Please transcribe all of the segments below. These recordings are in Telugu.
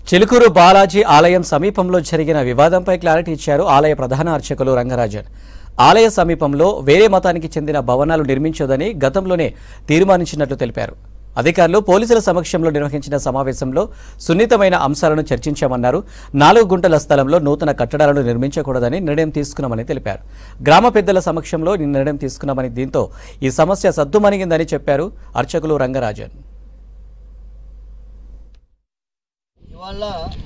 చిలుకూరు బాలాజీ ఆలయం సమీపంలో జరిగిన వివాదంపై క్లారిటీ ఇచ్చారు ఆలయ ప్రధాన అర్చకులు రంగరాజన్ ఆలయ సమీపంలో వేరే మతానికి చెందిన భవనాలు నిర్మించొద్దని గతంలోనే తీర్మానించినట్లు తెలిపారు అధికారులు పోలీసుల సమక్షంలో నిర్వహించిన సమావేశంలో సున్నితమైన అంశాలను చర్చించామన్నారు నాలుగు గుంటల స్థలంలో నూతన కట్టడాలను నిర్మించకూడదని నిర్ణయం తీసుకున్నామని తెలిపారు గ్రామ పెద్దల సమక్షంలో ఈ నిర్ణయం తీసుకున్నామని దీంతో ఈ సమస్య సద్దుమణిగిందని చెప్పారు అర్చకులు రంగరాజన్ ఇవాళ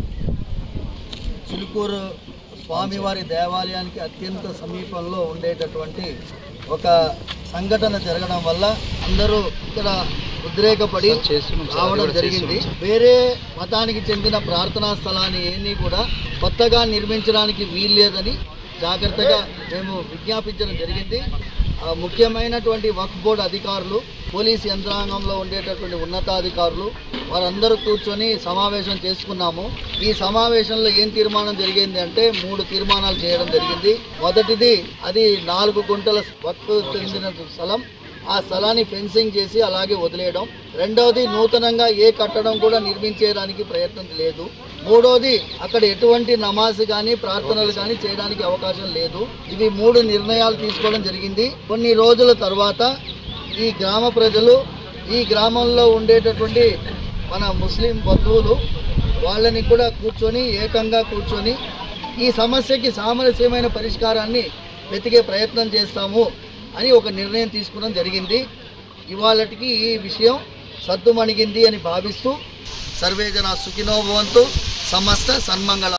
చిలుకూరు స్వామివారి దేవాలయానికి అత్యంత సమీపంలో ఉండేటటువంటి ఒక సంఘటన జరగడం వల్ల అందరూ ఇక్కడ ఉద్రేకపడి రావడం జరిగింది వేరే మతానికి చెందిన ప్రార్థనా స్థలాన్ని ఏమీ కూడా కొత్తగా నిర్మించడానికి వీల్లేదని జాగ్రత్తగా మేము విజ్ఞాపించడం జరిగింది ఆ ముఖ్యమైనటువంటి వక్ఫ్ బోర్డు అధికారులు పోలీస్ యంత్రాంగంలో ఉండేటటువంటి ఉన్నతాధికారులు వారందరూ కూర్చొని సమావేశం చేసుకున్నాము ఈ సమావేశంలో ఏం తీర్మానం జరిగింది అంటే మూడు తీర్మానాలు చేయడం జరిగింది మొదటిది అది నాలుగు గుంటల వక్ఫ్ చెందిన స్థలం ఆ స్థలాన్ని ఫెన్సింగ్ చేసి అలాగే వదిలేయడం రెండవది నూతనంగా ఏ కట్టడం కూడా నిర్మించేయడానికి ప్రయత్నం లేదు మూడోది అక్కడ ఎటువంటి నమాజ్ కానీ ప్రార్థనలు కానీ చేయడానికి అవకాశం లేదు ఇవి మూడు నిర్ణయాలు తీసుకోవడం జరిగింది కొన్ని రోజుల తర్వాత ఈ గ్రామ ప్రజలు ఈ గ్రామంలో ఉండేటటువంటి మన ముస్లిం బంధువులు వాళ్ళని కూడా కూర్చొని ఏకంగా కూర్చొని ఈ సమస్యకి సామరస్యమైన పరిష్కారాన్ని వెతికే ప్రయత్నం చేస్తాము అని ఒక నిర్ణయం తీసుకోవడం జరిగింది ఇవాళటికి ఈ విషయం సద్దుమణిగింది అని భావిస్తూ సర్వేజన సుఖినో భవంతు సమస్త సన్మంగళ